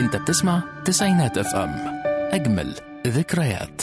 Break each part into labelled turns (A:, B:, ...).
A: انت بتسمع تسعينات اف ام اجمل ذكريات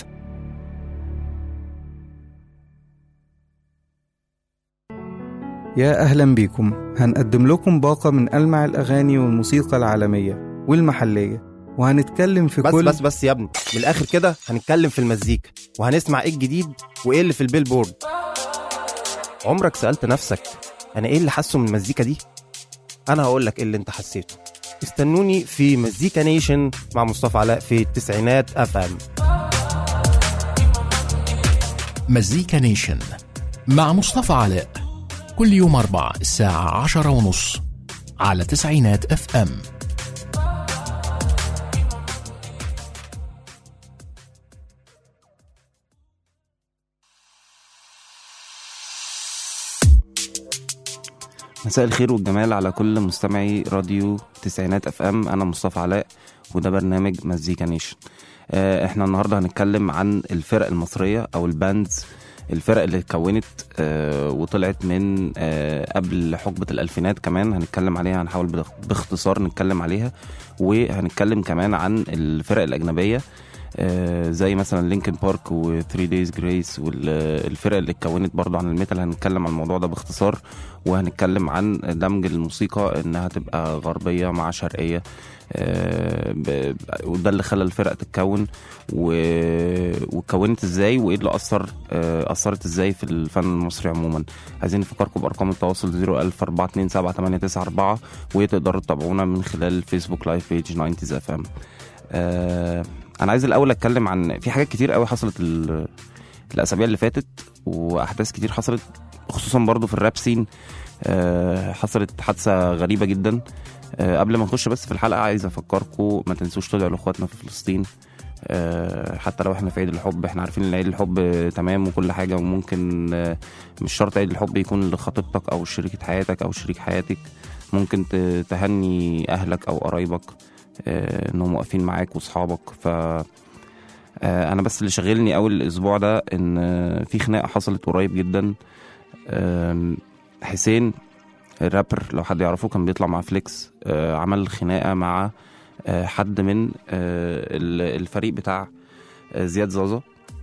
B: يا أهلا بيكم هنقدم لكم باقة من ألمع الأغاني والموسيقى العالمية والمحلية وهنتكلم في
C: بس
B: كل
C: بس بس يا ابني من الاخر كده هنتكلم في المزيكا وهنسمع ايه الجديد وايه اللي في البيلبورد عمرك سألت نفسك انا ايه اللي حاسه من المزيكا دي انا هقول لك ايه اللي انت حسيته استنوني في مزيكا نيشن مع مصطفى علاء في التسعينات اف ام
A: مزيكا نيشن مع مصطفى علاء كل يوم أربع الساعة عشرة ونص على تسعينات اف ام
D: مساء الخير والجمال على كل مستمعي راديو تسعينات اف ام انا مصطفى علاء وده برنامج مزيكا نيشن آه، احنا النهارده هنتكلم عن الفرق المصريه او الباندز الفرق اللي اتكونت آه، وطلعت من آه، قبل حقبه الالفينات كمان هنتكلم عليها هنحاول باخ- باختصار نتكلم عليها وهنتكلم كمان عن الفرق الاجنبيه آه، زي مثلا لينكن بارك و 3 دايز جريس والفرق اللي اتكونت برضو عن الميتال هنتكلم عن الموضوع ده باختصار وهنتكلم عن دمج الموسيقى انها تبقى غربيه مع شرقيه آه، ب- وده اللي خلى الفرق تتكون و- واتكونت ازاي وايه اللي اثر آه، اثرت ازاي في الفن المصري عموما عايزين نفكركم بارقام التواصل 01000 427 وتقدروا تتابعونا من خلال فيسبوك لايف بيج 90 اف ام انا عايز الاول اتكلم عن في حاجات كتير قوي حصلت ال- الاسابيع اللي فاتت واحداث كتير حصلت خصوصا برضو في الراب سين آه، حصلت حادثه غريبه جدا آه، قبل ما نخش بس في الحلقه عايز افكركم ما تنسوش تدعوا لاخواتنا في فلسطين آه، حتى لو احنا في عيد الحب احنا عارفين ان عيد الحب آه، تمام وكل حاجه وممكن آه، مش شرط عيد الحب يكون لخطيبتك او شريكه حياتك او شريك حياتك ممكن ت- تهني اهلك او قرايبك آه، انهم واقفين معاك واصحابك ف آه، انا بس اللي شاغلني اول الاسبوع ده ان آه، في خناقه حصلت قريب جدا آم، حسين الرابر لو حد يعرفه كان بيطلع مع فليكس آه، عمل خناقه مع آه، حد من آه، ال- الفريق بتاع آه، زياد زازا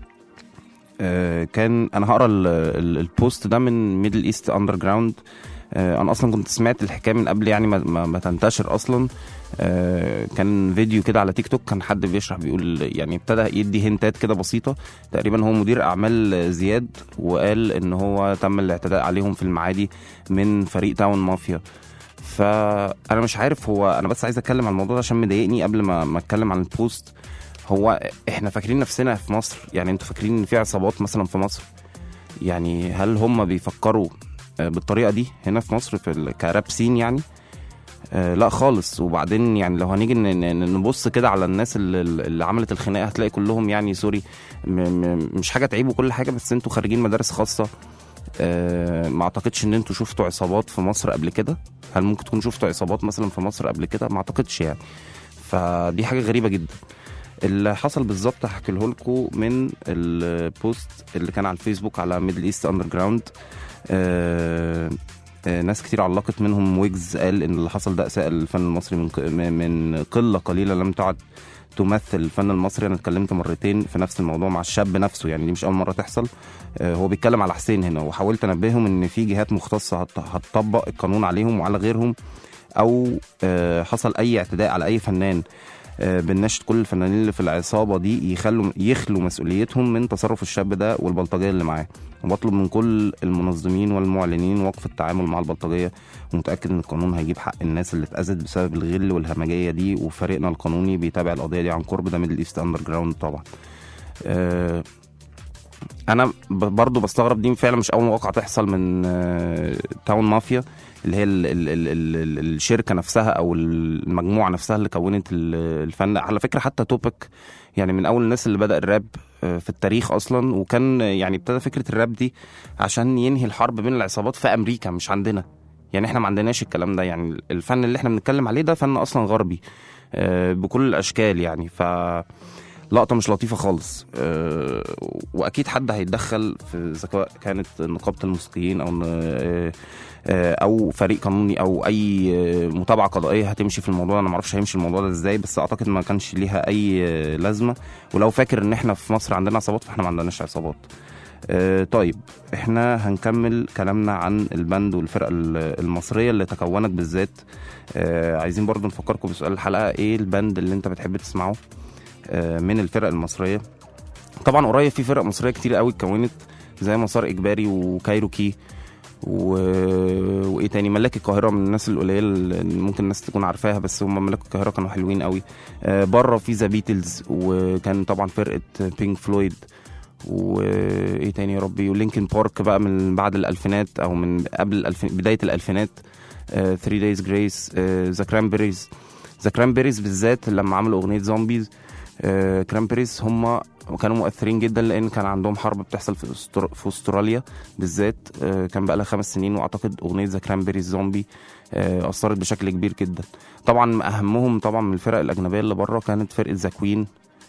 D: آه، كان انا هقرا ال- ال- البوست ده من ميدل ايست اندر جراوند انا اصلا كنت سمعت الحكايه من قبل يعني ما, ما, ما تنتشر اصلا آه، كان فيديو كده على تيك توك كان حد بيشرح بيقول يعني ابتدى يدي هنتات كده بسيطه تقريبا هو مدير اعمال زياد وقال ان هو تم الاعتداء عليهم في المعادي من فريق تاون مافيا فانا مش عارف هو انا بس عايز اتكلم عن الموضوع ده عشان مضايقني قبل ما ما اتكلم عن البوست هو احنا فاكرين نفسنا في مصر يعني انتوا فاكرين ان في عصابات مثلا في مصر يعني هل هم بيفكروا آه، بالطريقه دي هنا في مصر في ال- كراب سين يعني آه لا خالص وبعدين يعني لو هنيجي ن- ن- نبص كده على الناس اللي, اللي عملت الخناقه هتلاقي كلهم يعني سوري م م مش حاجه تعيب وكل حاجه بس انتوا خارجين مدارس خاصه آه ما اعتقدش ان انتوا شفتوا عصابات في مصر قبل كده هل ممكن تكونوا شفتوا عصابات مثلا في مصر قبل كده ما اعتقدش يعني فدي حاجه غريبه جدا اللي حصل بالظبط هحكيه لكم من البوست اللي كان على الفيسبوك على ميدل ايست اندر جراوند ناس كتير علقت منهم ويجز قال ان اللي حصل ده اساء الفن المصري من ق- من قله قليله لم تعد تمثل الفن المصري انا اتكلمت مرتين في نفس الموضوع مع الشاب نفسه يعني دي مش اول مره تحصل آه، هو بيتكلم على حسين هنا وحاولت انبههم ان في جهات مختصه هت- هتطبق القانون عليهم وعلى غيرهم او آه، حصل اي اعتداء على اي فنان آه، بنناشد كل الفنانين اللي في العصابه دي يخلوا يخلوا مسؤوليتهم من تصرف الشاب ده والبلطجيه اللي معاه وبطلب من كل المنظمين والمعلنين وقف التعامل مع البلطجيه ومتاكد ان القانون هيجيب حق الناس اللي اتاذت بسبب الغل والهمجيه دي وفريقنا القانوني بيتابع القضيه دي عن قرب ده ميدل ايست اندر جراوند طبعا آه، انا ب- برضو بستغرب دي فعلا مش اول واقعه تحصل من آه، تاون مافيا اللي هي ال ال ال ال ال الشركه نفسها او المجموعه نفسها اللي كونت ال- الفن على فكره حتى توبك يعني من اول الناس اللي بدا الراب آه، في التاريخ اصلا وكان آه، يعني ابتدى فكره الراب دي عشان ينهي الحرب بين العصابات في امريكا مش عندنا يعني احنا ما عندناش الكلام ده يعني الفن اللي احنا بنتكلم عليه ده فن اصلا غربي آه، بكل الاشكال يعني ف لقطه مش لطيفه خالص آه، واكيد حد هيتدخل في سواء كانت نقابه الموسيقيين او آه، آه، او فريق قانوني او اي آه، متابعه قضائيه هتمشي في الموضوع انا ما اعرفش هيمشي الموضوع ده ازاي بس اعتقد ما كانش ليها اي آه، لازمه ولو فاكر ان احنا في مصر عندنا عصابات فاحنا ما عندناش عصابات آه، طيب احنا هنكمل كلامنا عن البند والفرق ال- المصريه اللي تكونت بالذات آه، عايزين برضو نفكركم بسؤال الحلقه ايه البند اللي انت بتحب تسمعه آه، من الفرق المصريه طبعا قريب في فرق مصريه كتير قوي اتكونت زي مسار اجباري وكايروكي و... وايه تاني ملاك القاهره من الناس القليله اللي ممكن الناس تكون عارفاها بس هم ملاك القاهره كانوا حلوين قوي آه بره في ذا بيتلز وكان طبعا فرقه بينك فلويد وايه تاني يا ربي ولينكن بارك بقى من بعد الالفينات او من قبل الألف... بدايه الالفينات 3 دايز جريس ذا كرامبريز ذا كرامبريز بالذات لما عملوا اغنيه زومبيز كرامبريز هم كانوا مؤثرين جدا لان كان عندهم حرب بتحصل في أستر... في استراليا بالذات آه، كان بقى لها خمس سنين واعتقد اغنيه ذا كرامبريز زومبي آه، اثرت بشكل كبير جدا طبعا اهمهم طبعا من الفرق الاجنبيه اللي بره كانت فرقه ذا كوين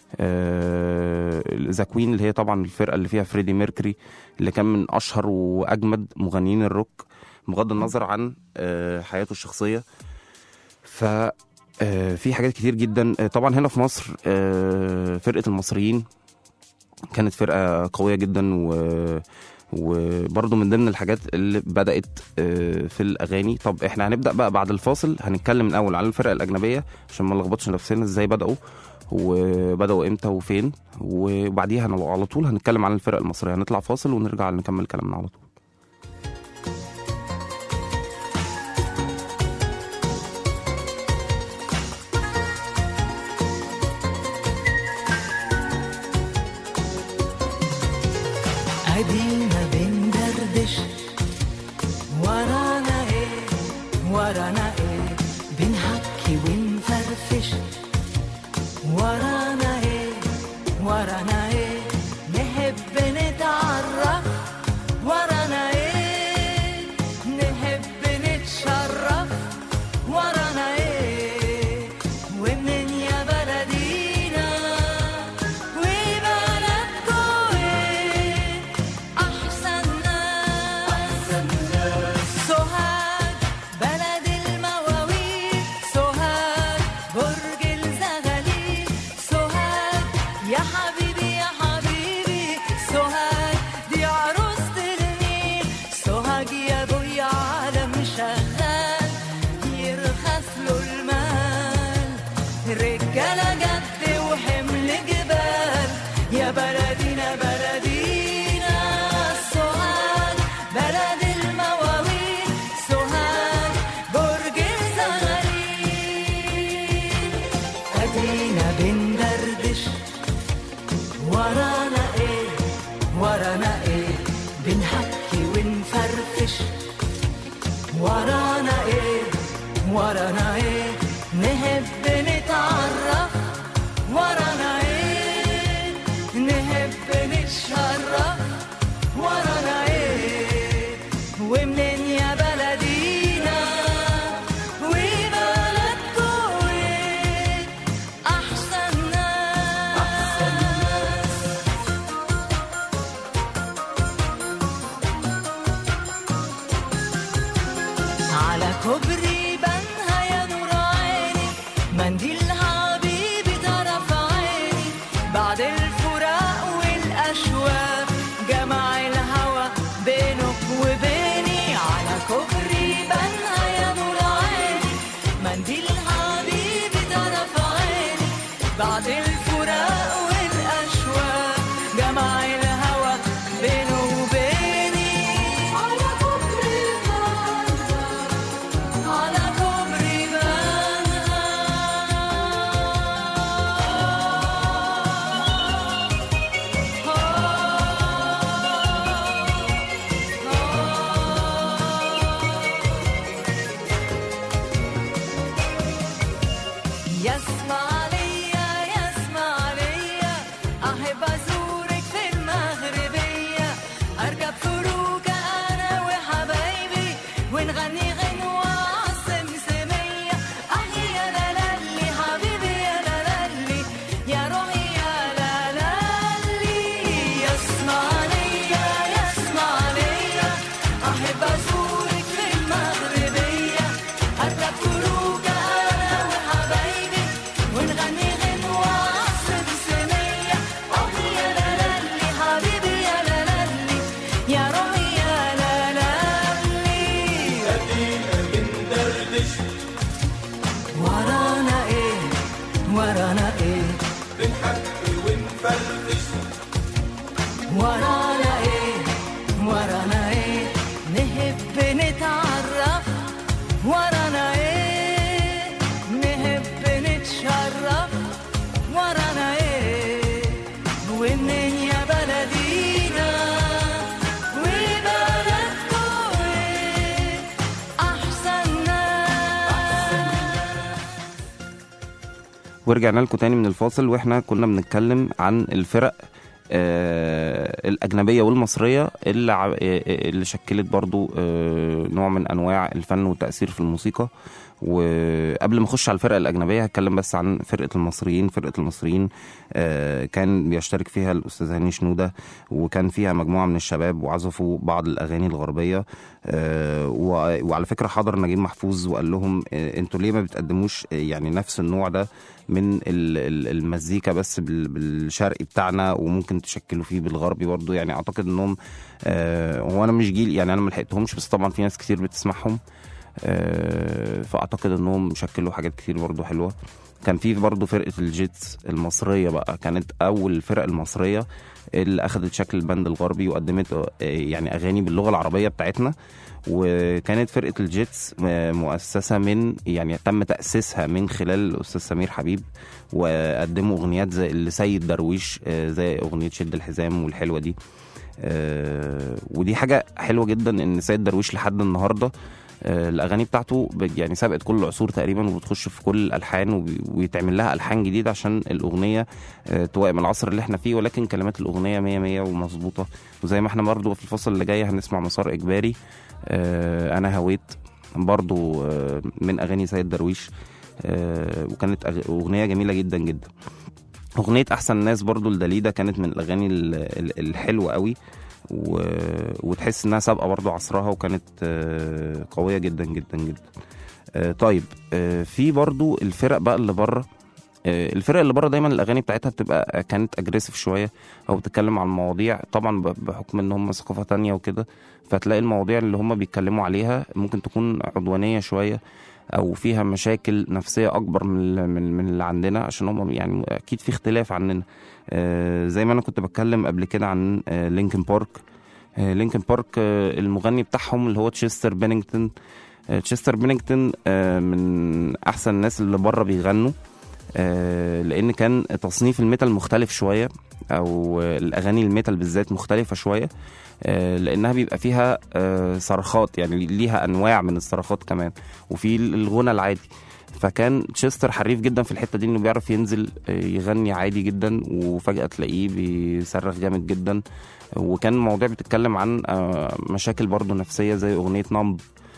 D: ذا كوين اللي هي طبعا الفرقه اللي فيها فريدي ميركوري اللي كان من اشهر واجمد مغنيين الروك بغض النظر عن آه، حياته الشخصيه ف آه، في حاجات كتير جدا آه، طبعا هنا في مصر آه، فرقه المصريين كانت فرقه قويه جدا و وبرضه من ضمن الحاجات اللي بدات آه، في الاغاني طب احنا هنبدا بقى بعد الفاصل هنتكلم الاول على الفرق الاجنبيه عشان ما نلخبطش نفسنا ازاي بداوا وبداوا امتى وفين وبعديها هن- على طول هنتكلم عن الفرق المصريه هنطلع فاصل ونرجع نكمل كلامنا على طول
E: ادينا بندردش ورانا ايه ورانا ايه بنحكي ونفرفش ورانا ايه ورانا ايه نحب نتعرف ورانا ايه نحب نتشرف ورانا ايه ومنين يا بلدينا وبلدكوا ايه احسن ناس سوهاج بلد المواويل سوهاج برج الزغاليل سوهاج يا حبيبي يا حبيبي سوهاج دي عروسة النيل سوهاج يا ابويا عالم شغال يرخص له المال رجالة جد وحمل جبال يا بلدينا بلدينا سوهاج بلد المواويل سوهاج برج الزغاليل ادينا بندردش ورانا ايه ورانا ايه بنحكي ونفرفش ورانا ايه ورانا ايه نحب نتعرف ورانا ايه نحب نتشرف ورانا ايه ومنين يا بلدينا وبلدكوا ايه احسن ناس على كوبري بنها يا نور عيني منديل حبيبي طرف عيني بعد الفراق والأشواق جمع الهوى بينك وبيني على كوبري بنها يا نور عيني منديل حبيبي طرف عيني بعد الفراق والأشواق جمع الهوى بينه وبيني على كوبري بنها على ورانا ايه نحب نتشرف ورانا ايه ومنين يا بلدينا وبلدكم ايه احسن ناس
D: ورجعنا لكم تاني من الفاصل واحنا كنا بنتكلم عن الفرق آه الأجنبية والمصرية اللي, ع- آه، آه، اللي شكلت برضو آه نوع من أنواع الفن والتأثير في الموسيقى وقبل ما أخش على الفرق الأجنبية هتكلم بس عن فرقة المصريين فرقة المصريين آه كان بيشترك فيها الأستاذ هاني شنودة وكان فيها مجموعة من الشباب وعزفوا بعض الأغاني الغربية آه و- وعلى فكرة حضر نجيب محفوظ وقال لهم آه انتوا ليه ما بتقدموش آه، يعني نفس النوع ده من ال- ال- المزيكا بس بال- بالشرقي بتاعنا وممكن تشكلوا فيه بالغربي برضو يعني اعتقد انهم آه، هو انا مش جيل يعني انا ما لحقتهمش بس طبعا في ناس كتير بتسمعهم آه، فاعتقد انهم شكلوا حاجات كتير برضو حلوه كان في برضو فرقه الجيتس المصريه بقى كانت اول الفرق المصريه اللي اخذت شكل البند الغربي وقدمت آه، يعني اغاني باللغه العربيه بتاعتنا وكانت فرقه الجيتس م- مؤسسه من يعني تم تاسيسها من خلال الاستاذ سمير حبيب وقدموا اغنيات زي لسيد درويش آه، زي اغنيه شد الحزام والحلوه دي آه، ودي حاجه حلوه جدا ان سيد درويش لحد النهارده آه، الاغاني بتاعته ب- يعني سبقت كل العصور تقريبا وبتخش في كل الالحان وبي- ويتعمل لها الحان جديده عشان الاغنيه آه، توائم العصر اللي احنا فيه ولكن كلمات الاغنيه 100 100 ومظبوطه وزي ما احنا برضو في الفصل اللي جاي هنسمع مسار اجباري آه، انا هويت برضو آه، من اغاني سيد درويش آه، وكانت أغ- اغنيه جميله جدا جدا اغنيه احسن ناس برضو لداليدا كانت من الاغاني ال- ال- الحلوه قوي و... وتحس انها سابقه برضو عصرها وكانت آه، قويه جدا جدا جدا آه، طيب آه، في برضو الفرق بقى اللي بره آه، الفرق اللي بره دايما الاغاني بتاعتها بتبقى كانت اجريسيف شويه او بتتكلم عن مواضيع طبعا ب- بحكم ان هم ثقافه تانية وكده فتلاقي المواضيع اللي هم بيتكلموا عليها ممكن تكون عدوانيه شويه او فيها مشاكل نفسيه اكبر من ال- من من اللي عندنا عشان هم يعني اكيد في اختلاف عننا آه، زي ما انا كنت بتكلم قبل كده عن لينكن بارك لينكن بارك المغني بتاعهم اللي هو تشستر بينينجتون آه، تشستر بينينجتون آه، من احسن الناس اللي بره بيغنوا آه، لان كان تصنيف الميتال مختلف شويه او آه، الاغاني الميتال بالذات مختلفه شويه آه، لانها بيبقى فيها آه، صرخات يعني ليها انواع من الصرخات كمان وفي الغنى العادي فكان تشستر حريف جدا في الحته دي انه بيعرف ينزل آه، يغني عادي جدا وفجاه تلاقيه بيصرخ جامد جدا وكان المواضيع بتتكلم عن آه، مشاكل برضه نفسيه زي اغنيه نمب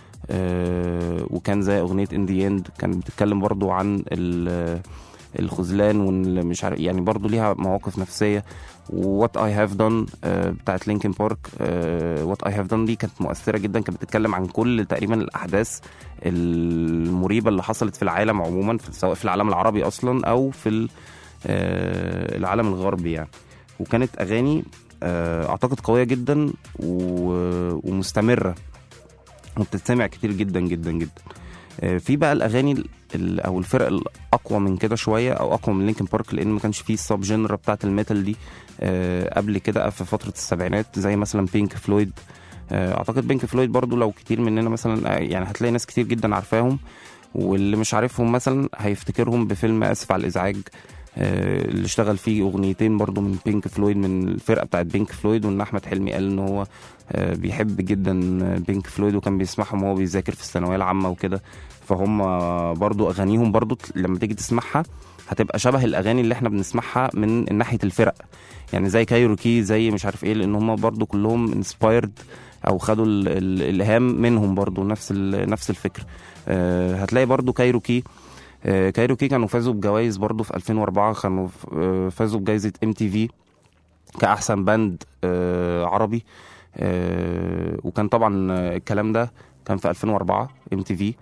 D: آه، وكان زي اغنيه ان ذا اند كانت بتتكلم برضو عن ال- الخذلان والمش عارف يعني برضو ليها مواقف نفسيه وات اي هاف دون بتاعت لينكن بارك وات اي هاف دون دي كانت مؤثره جدا كانت بتتكلم عن كل تقريبا الاحداث المريبه اللي حصلت في العالم عموما في- سواء في العالم العربي اصلا او في ال- آه، العالم الغربي يعني وكانت اغاني آه، اعتقد قويه جدا و- ومستمره وبتتسمع كتير جدا جدا جدا آه، في بقى الاغاني ال- ال- او الفرق الاقوى من كده شويه او اقوى من لينكن بارك لان ما كانش فيه السب جنرا بتاعت الميتال دي آه، قبل كده في فتره السبعينات زي مثلا بينك فلويد آه، اعتقد بينك فلويد برضو لو كتير مننا مثلا آه، يعني هتلاقي ناس كتير جدا عارفاهم واللي مش عارفهم مثلا هيفتكرهم بفيلم اسف على الازعاج آه، اللي اشتغل فيه اغنيتين برضو من بينك فلويد من الفرقه بتاعت بينك فلويد وان احمد حلمي قال ان هو آه، بيحب جدا بينك فلويد وكان بيسمعهم وهو بيذاكر في الثانويه العامه وكده فهم برضو اغانيهم برضو ت- لما تيجي تسمعها هتبقى شبه الاغاني اللي احنا بنسمعها من ناحيه الفرق يعني زي كايروكي زي مش عارف ايه لان هم برضو كلهم انسبايرد او خدوا ال- ال- الالهام منهم برضو نفس ال- نفس الفكر آه، هتلاقي برضو كايروكي آه، كايروكي كانوا فازوا بجوائز برضو في 2004 كانوا ف- آه، فازوا بجائزه ام تي في كاحسن باند آه، عربي آه، وكان طبعا آه، الكلام ده كان في 2004 ام تي في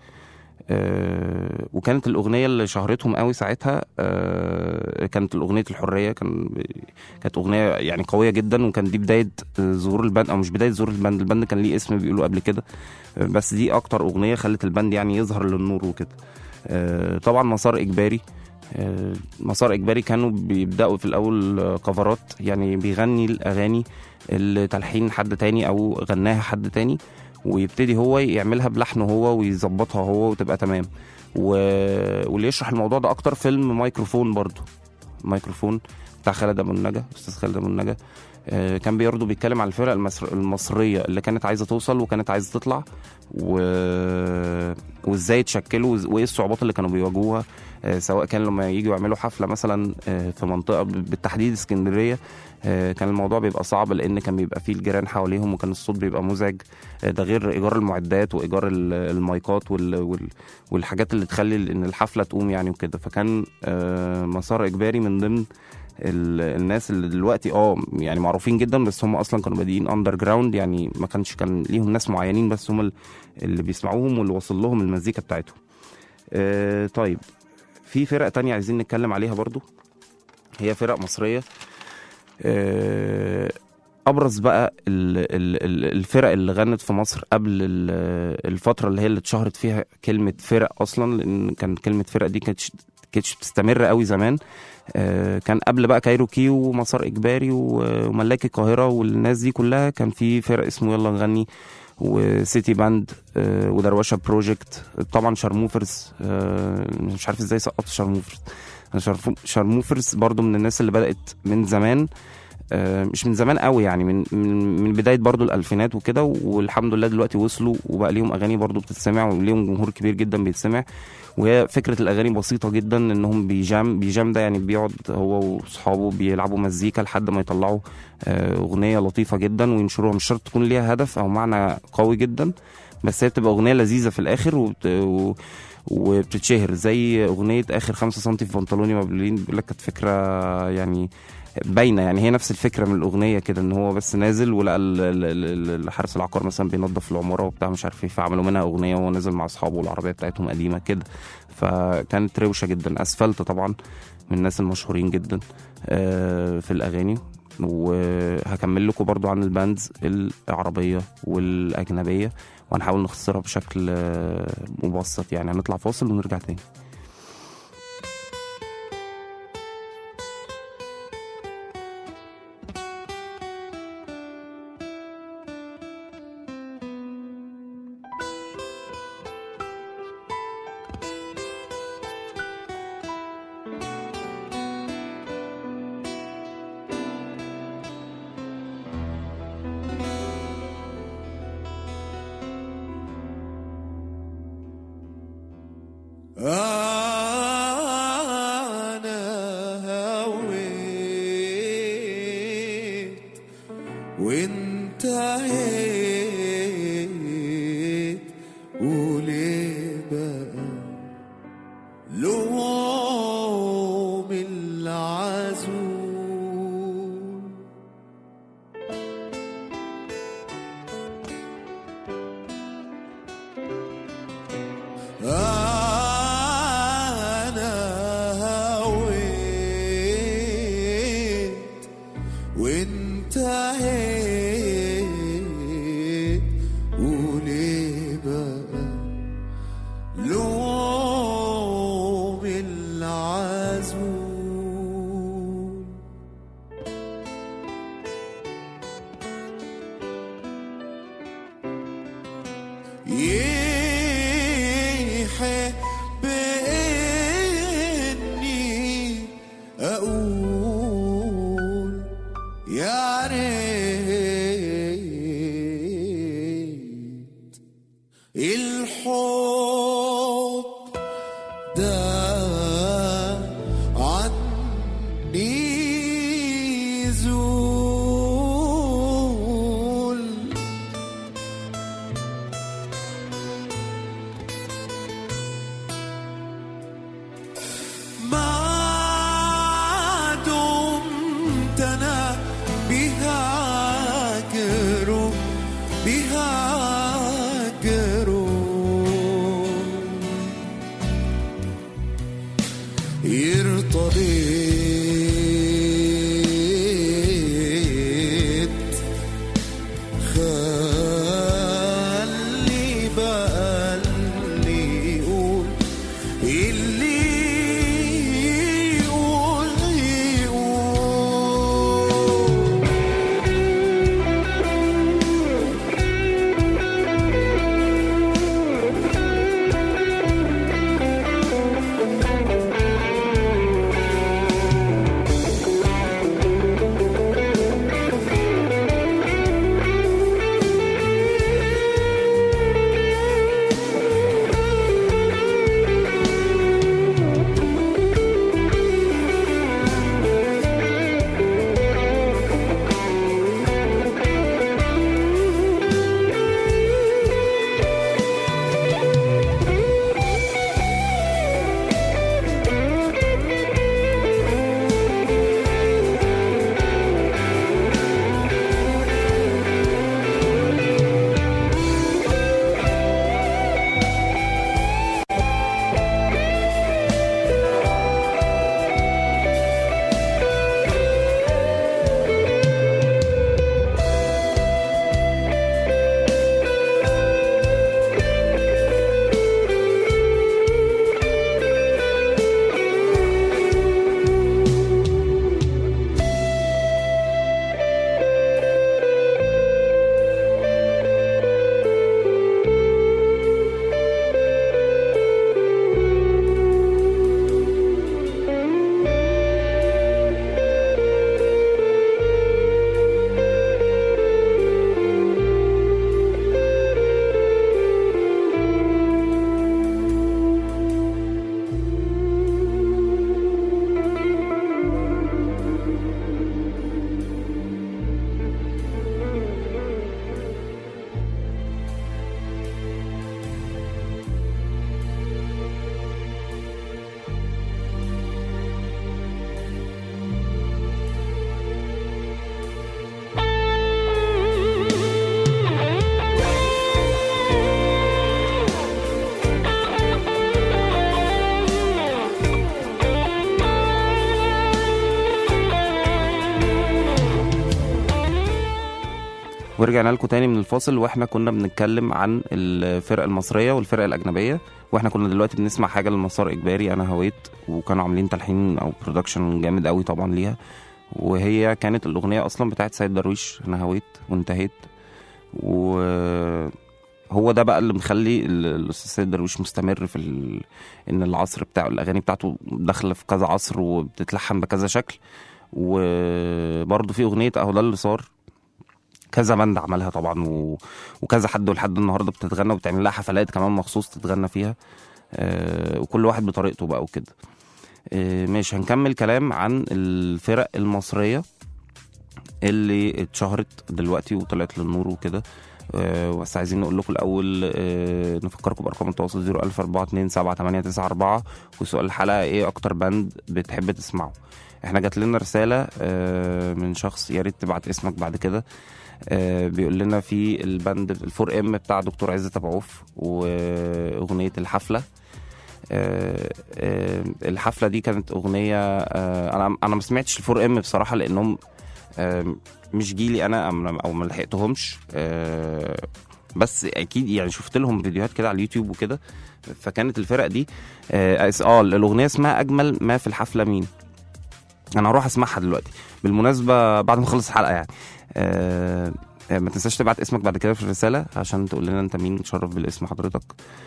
D: وكانت الاغنيه اللي شهرتهم قوي ساعتها آه، كانت الاغنيه الحريه كان كانت اغنيه يعني قويه جدا وكان دي بدايه آه، ظهور الباند او مش بدايه ظهور الباند الباند كان ليه اسم بيقولوا قبل كده آه، بس دي اكتر اغنيه خلت الباند يعني يظهر للنور وكده آه، طبعا مسار اجباري آه، مسار اجباري كانوا بيبداوا في الاول آه، كفرات يعني بيغني الاغاني اللي تلحين حد تاني او غناها حد تاني ويبتدي هو يعملها بلحنه هو ويظبطها هو وتبقى تمام و... واللي يشرح الموضوع ده اكتر فيلم مايكروفون برضو مايكروفون بتاع خالد ابو النجا استاذ خالد ابو النجا آه، كان برضه بيتكلم عن الفرق المصر... المصريه اللي كانت عايزه توصل وكانت عايزه تطلع و... وازاي اتشكلوا وإز- وايه الصعوبات اللي كانوا بيواجهوها آه، سواء كان لما يجوا يعملوا حفله مثلا آه، في منطقه ب- بالتحديد اسكندريه آه، كان الموضوع بيبقى صعب لان كان بيبقى فيه الجيران حواليهم وكان الصوت بيبقى مزعج آه، ده غير ايجار المعدات وايجار ال- المايكات وال... وال... والحاجات اللي تخلي ان الحفله تقوم يعني وكده فكان آه، مسار اجباري من ضمن ال- الناس اللي دلوقتي اه يعني معروفين جدا بس هم اصلا كانوا بادئين اندر جراوند يعني ما كانش كان ليهم ناس معينين بس هم ال- اللي بيسمعوهم واللي وصل لهم المزيكا بتاعتهم آه طيب في فرق تانية عايزين نتكلم عليها برضو هي فرق مصرية آه ابرز بقى ال- ال- ال- الفرق اللي غنت في مصر قبل ال- الفتره اللي هي اللي اتشهرت فيها كلمه فرق اصلا لان كان كلمه فرق دي كانتش كانتش بتستمر قوي زمان آه، كان قبل بقى كايروكي ومسار اجباري و- وملاكي القاهره والناس دي كلها كان في فرق اسمه يلا نغني وسيتي باند آه، ودروشه بروجكت طبعا شارموفرز آه، مش عارف ازاي سقطت شارموفرز أنا شارف- شارموفرز برضو من الناس اللي بدات من زمان آه، مش من زمان قوي يعني من من, من بدايه برضو الالفينات وكده والحمد لله دلوقتي وصلوا وبقى ليهم اغاني برضو بتتسمع وليهم جمهور كبير جدا بيتسمع وهي فكره الاغاني بسيطه جدا انهم بيجام بيجام ده يعني بيقعد هو واصحابه بيلعبوا مزيكا لحد ما يطلعوا آه، اغنيه لطيفه جدا وينشروها مش شرط تكون ليها هدف او معنى قوي جدا بس هي بتبقى اغنيه لذيذه في الاخر وبت... و... وبتتشهر زي اغنيه اخر خمسة سم في بنطلوني مبلولين بيقول لك كانت فكره يعني باينه يعني هي نفس الفكره من الاغنيه كده ان هو بس نازل ولقى ال- ال- ال- الحارس العقار مثلا بينظف العماره وبتاع مش عارف ايه فعملوا منها اغنيه وهو نازل مع اصحابه والعربيه بتاعتهم قديمه كده فكانت روشه جدا اسفلت طبعا من الناس المشهورين جدا آه، في الاغاني وهكمل لكم برضو عن الباندز العربيه والاجنبيه وهنحاول نختصرها بشكل آه، مبسط يعني هنطلع فاصل ونرجع تاني
F: أنا هويت وانتهيت وليه بقى لوم العزول أنا هويت وانتهيت وليه بقى لوم العزول يحب إني أقول يا ريت الحب
D: ورجعنا لكم تاني من الفاصل واحنا كنا بنتكلم عن الفرق المصريه والفرق الاجنبيه واحنا كنا دلوقتي بنسمع حاجه للمسار اجباري انا هويت وكانوا عاملين تلحين او برودكشن جامد قوي طبعا ليها وهي كانت الاغنيه اصلا بتاعت سيد درويش انا هويت وانتهيت وهو ده بقى اللي مخلي ال- الاستاذ سيد درويش مستمر في ال... ان العصر بتاعه الاغاني بتاعته داخله في كذا عصر وبتتلحن بكذا شكل وبرضه في اغنيه اهو ده اللي صار كذا بند عملها طبعا و... وكذا حد ولحد النهارده بتتغنى وبتعمل لها حفلات كمان مخصوص تتغنى فيها آه وكل واحد بطريقته بقى وكده آه ماشي هنكمل كلام عن الفرق المصريه اللي اتشهرت دلوقتي وطلعت للنور وكده آه، بس عايزين نقول لكم الاول آه، نفكركم بارقام التواصل 004278994 وسؤال الحلقه ايه اكتر باند بتحب تسمعه احنا جات لنا رساله آه، من شخص يا ريت تبعت اسمك بعد كده آه، بيقول لنا في الباند الفور ام بتاع دكتور عزت ابو عوف واغنيه الحفله آه، آه، الحفله دي كانت اغنيه آه، انا انا ما سمعتش الفور ام بصراحه لانهم آه، مش جيلي انا أم- او ما لحقتهمش آه، بس اكيد يعني شفت لهم فيديوهات كده على اليوتيوب وكده فكانت الفرق دي اه أس- آه، الاغنيه اسمها اجمل ما في الحفله مين انا هروح اسمعها دلوقتي بالمناسبه بعد ما اخلص الحلقه يعني آه آه، ما تنساش تبعت اسمك بعد كده في الرساله عشان تقول لنا انت مين تشرف بالاسم حضرتك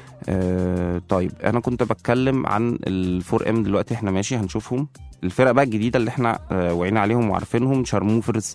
D: آه طيب انا كنت بتكلم عن الفور ام دلوقتي احنا ماشي هنشوفهم الفرق بقى الجديده اللي احنا آه وعينا عليهم وعارفينهم شارموفرز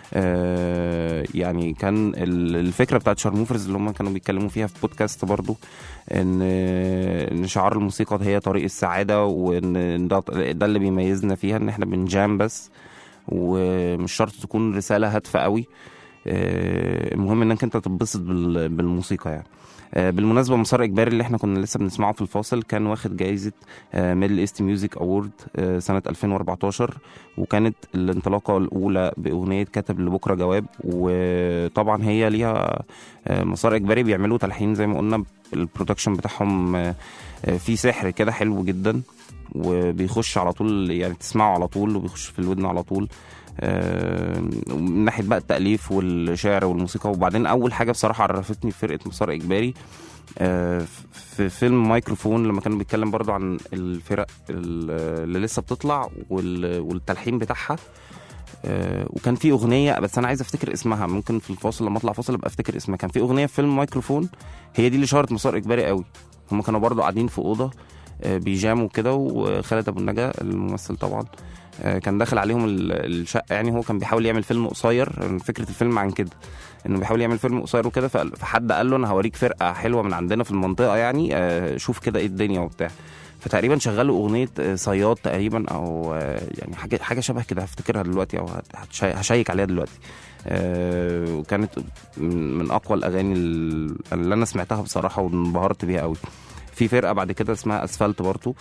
D: آه يعني كان ال- الفكره بتاعت شارموفرز اللي هم كانوا بيتكلموا فيها في بودكاست برضو ان ان شعار الموسيقى هي طريق السعاده وان ده, ده اللي بيميزنا فيها ان احنا بنجام بس ومش شرط تكون رساله هادفه قوي آه، المهم انك انت تتبسط بال- بالموسيقى يعني آه، بالمناسبه مسار اجباري اللي احنا كنا لسه بنسمعه في الفاصل كان واخد جايزه ميدل ايست ميوزك اوورد سنه 2014 وكانت الانطلاقه الاولى باغنيه كاتب لبكره جواب وطبعا هي ليها آه، مسار اجباري بيعملوا تلحين زي ما قلنا البرودكشن بتاعهم آه، آه، فيه سحر كده حلو جدا وبيخش على طول يعني تسمعه على طول وبيخش في الودن على طول آه، من ناحيه بقى التاليف والشعر والموسيقى وبعدين اول حاجه بصراحه عرفتني في فرقه مسار اجباري آه، في فيلم مايكروفون لما كانوا بيتكلم برضو عن الفرق ال- اللي لسه بتطلع وال- والتلحين بتاعها آه، وكان في اغنيه بس انا عايز افتكر اسمها ممكن في الفاصل لما اطلع فاصل ابقى افتكر اسمها كان في اغنيه في فيلم مايكروفون هي دي اللي شهرت مسار اجباري قوي هم كانوا برضو قاعدين في اوضه آه، بيجاموا كده وخالد ابو النجا الممثل طبعا آه، كان داخل عليهم ال- الشقه يعني هو كان بيحاول يعمل فيلم قصير فكره الفيلم عن كده انه بيحاول يعمل فيلم قصير وكده فقال- فحد قال له انا هوريك فرقه حلوه من عندنا في المنطقه يعني آه، شوف كده ايه الدنيا وبتاع فتقريبا شغلوا اغنيه آه، صياد تقريبا او آه، يعني حاجه حاجه شبه كده هفتكرها دلوقتي او هت- هتشي- هشيك عليها دلوقتي آه، وكانت من من اقوى الاغاني ال- اللي انا سمعتها بصراحه وانبهرت بيها قوي في فرقه بعد كده اسمها اسفلت برضو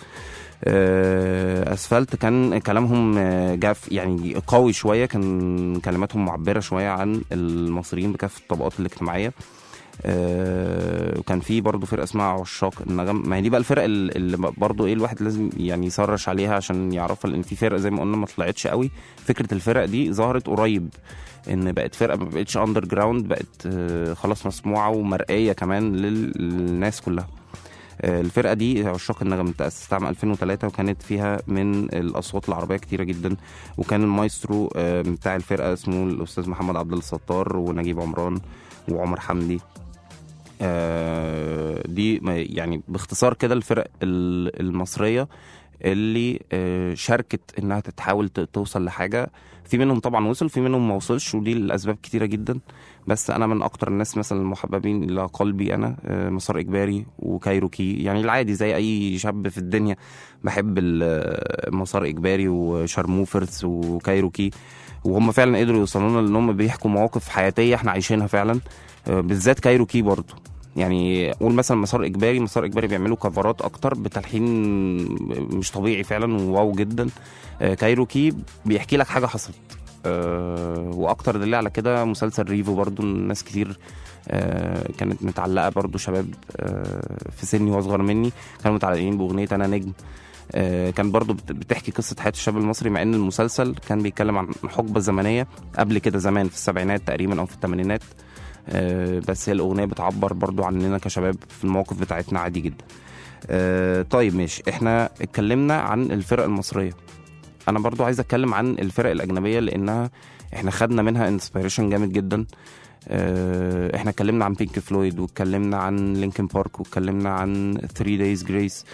D: آه، اسفلت كان كلامهم آه، جاف يعني قوي شويه كان كلماتهم معبره شويه عن المصريين بكافه الطبقات الاجتماعيه آه، وكان في برضه فرقه اسمها عشاق النغم ما هي دي بقى الفرق ال- اللي برضه ايه الواحد لازم يعني يسرش عليها عشان يعرفها لان في فرق زي ما قلنا ما طلعتش قوي فكره الفرق دي ظهرت قريب ان بقت فرقه ما بقتش اندر جراوند بقت آه، خلاص مسموعه ومرئيه كمان لل- للناس كلها آه، الفرقه دي عشاق النغم تاسست عام 2003 وكانت فيها من الاصوات العربيه كتيره جدا وكان المايسترو آه، بتاع الفرقه اسمه الاستاذ محمد عبد الستار ونجيب عمران وعمر حمدي آه، دي ما- يعني باختصار كده الفرق ال- المصريه اللي آه، شاركت انها تحاول ت- توصل لحاجه في منهم طبعا وصل في منهم ما وصلش ودي لاسباب كتيره جدا بس انا من اكتر الناس مثلا المحببين الى قلبي انا آه، مسار اجباري وكايروكي يعني العادي زي اي شاب في الدنيا بحب ال- مسار اجباري وشارموفرز وكايروكي وهم فعلا قدروا يوصلوا لنا لان هم بيحكوا مواقف حياتيه احنا عايشينها فعلا آه، بالذات كايروكي برضو يعني قول مثلا مسار اجباري مسار اجباري بيعملوا كفرات اكتر بتلحين مش طبيعي فعلا وواو جدا آه، كايروكي بيحكي لك حاجه حصلت آه، واكتر دليل على كده مسلسل ريفو برضو الناس كتير آه، كانت متعلقه برضو شباب آه، في سني واصغر مني كانوا متعلقين باغنيه انا نجم آه، كان برضو بت- بتحكي قصه حياه الشاب المصري مع ان المسلسل كان بيتكلم عن حقبه زمنيه قبل كده زمان في السبعينات تقريبا او في الثمانينات آه، بس هي الاغنيه بتعبر برضو عننا كشباب في المواقف بتاعتنا عادي جدا آه، طيب ماشي احنا اتكلمنا عن الفرق المصريه انا برضو عايز اتكلم عن الفرق الاجنبيه لانها احنا خدنا منها انسبيريشن جامد جدا آه، احنا اتكلمنا عن بينك فلويد واتكلمنا عن لينكن بارك واتكلمنا عن 3 دايز جريس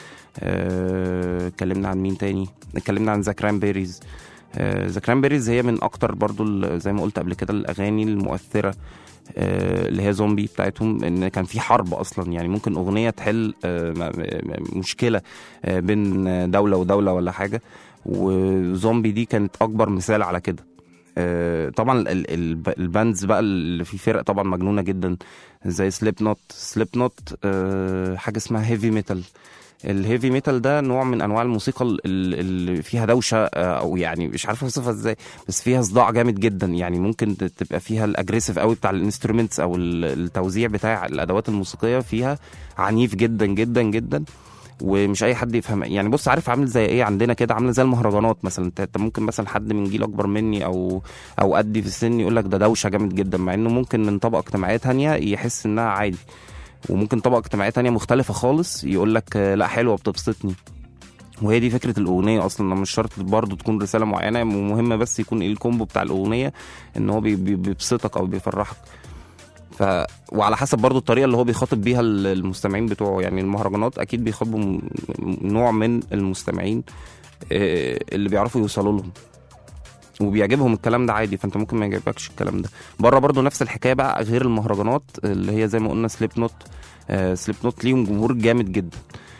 D: اتكلمنا عن مين تاني اتكلمنا عن ذا كرانبيريز ذا كرانبيريز هي من اكتر برضو ال- زي ما قلت قبل كده الاغاني المؤثره آه، اللي هي زومبي بتاعتهم ان كان في حرب اصلا يعني ممكن اغنيه تحل آه، م- م- مشكله آه، بين دوله ودوله ولا حاجه وزومبي دي كانت اكبر مثال على كده آه، طبعا ال- ال- ال- الباندز بقى اللي في فرق طبعا مجنونه جدا زي سليب نوت سليب نوت حاجه اسمها هيفي ميتال الهيفي ميتال ده نوع من انواع الموسيقى ال- ال- اللي فيها دوشه آه، او يعني مش عارف اوصفها ازاي بس فيها صداع جامد جدا يعني ممكن ت- تبقى فيها الاجريسيف قوي بتاع الانسترومنتس او ال- التوزيع بتاع الادوات الموسيقيه فيها عنيف جدا جدا جدا ومش اي حد يفهم يعني بص عارف عامل زي ايه عندنا كده عامله زي المهرجانات مثلا انت أنت ممكن مثلا حد من جيل اكبر مني او او قدي في السن يقول لك ده دوشه جامد جدا مع انه ممكن من طبقه اجتماعيه تانية يحس انها عادي وممكن طبقه اجتماعيه تانية مختلفه خالص يقول لك آه، لا حلوه بتبسطني وهي دي فكره الاغنيه اصلا مش شرط برضه تكون رساله معينه مهمه بس يكون ايه الكومبو بتاع الاغنيه ان هو بي- بي- بيبسطك او بيفرحك ف وعلى حسب برضو الطريقه اللي هو بيخاطب بيها ال- المستمعين بتوعه يعني المهرجانات اكيد بيخاطبوا م- نوع من المستمعين آه، اللي بيعرفوا يوصلوا لهم وبيعجبهم الكلام ده عادي فانت ممكن ما يعجبكش الكلام ده بره برضو نفس الحكايه بقى غير المهرجانات اللي هي زي ما قلنا سليب نوت آه سليب نوت ليهم جمهور جامد جدا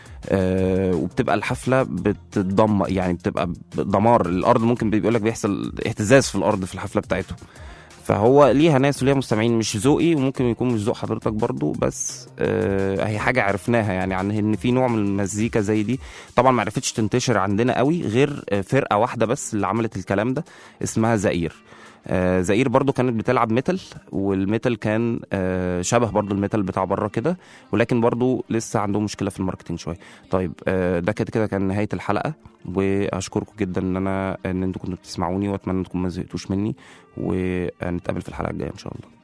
D: آه وبتبقى الحفله بتتدمر يعني بتبقى دمار الارض ممكن بيقول لك بيحصل اهتزاز في الارض في الحفله بتاعته فهو ليها ناس وليها مستمعين مش ذوقي وممكن يكون مش ذوق حضرتك برضو بس آه هي حاجه عرفناها يعني عن ان في نوع من المزيكا زي دي طبعا ما عرفتش تنتشر عندنا قوي غير آه، فرقه واحده بس اللي عملت الكلام ده اسمها زئير آه زئير برضو كانت بتلعب ميتال والميتال كان آه شبه برضو الميتال بتاع بره كده ولكن برضو لسه عندهم مشكله في الماركتينج شويه طيب آه ده كده كده كان نهايه الحلقه واشكركم جدا ان انا ان انتوا كنتوا بتسمعوني واتمنى انكم ما زهقتوش مني ونتقابل في الحلقه الجايه ان شاء الله